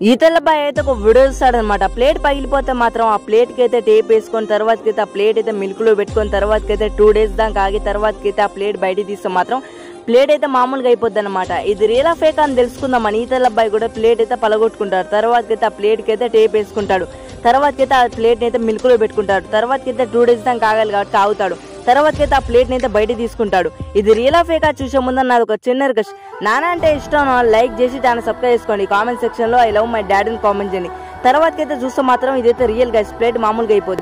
ఈతల bye అయితే ఒక video ఇస్తాడనమాట plate పగిలిపోతే మాత్రం ఆ ప్లేట్ కి అయితే టేప్ వేసుకొని తర్వాతకి అయితే ఆ ప్లేట్ అయితే మిల్క్ లో పెట్టుకొని తర్వాతకి అయితే టూ డేస్ దాకా ఆగి తర్వాతకి అయితే ఆ ప్లేట్ బయట తీస్తే మాత్రం ప్లేట్ అయితే మామూలుగా అయిపోద్ది అనమాట ఇది రియల్ ఫేక్ అని తెలుసుకుందాం మన ఈతల అబ్బాయి కూడా ప్లేట్ అయితే పలగొట్టుకుంటాడు తర్వాతకి అయితే ఆ ప్లేట్ కి అయితే టేప్ వేసుకుంటాడు తర్వాతకి అయితే ఆ ప్లేట్ అయితే మిల్క్ లో పెట్టుకుంటాడు తర్వాతకి అయితే టూ డేస్ దాకా ఆగాలి కాబట్టి ఆగుతాడు తర్వాతకైతే ఆ ప్లేట్ అయితే బయట తీసుకుంటాడు ఇది రియల్ ఫేకా చూసే ముందు నాది ఒక చిన్న రిక్వెస్ట్ నాన్న అంటే ఇష్టం లైక్ చేసి దాన్ని సబ్స్క్రైబ్ చేసుకోండి కామెంట్ సెక్షన్ లో ఐ లవ్ మై డాడీని కామెంట్ చేయండి తర్వాతకైతే చూస్తే మాత్రం ఇదైతే రియల్ గా ప్లేట్ మామూలుగా అయిపోతుంది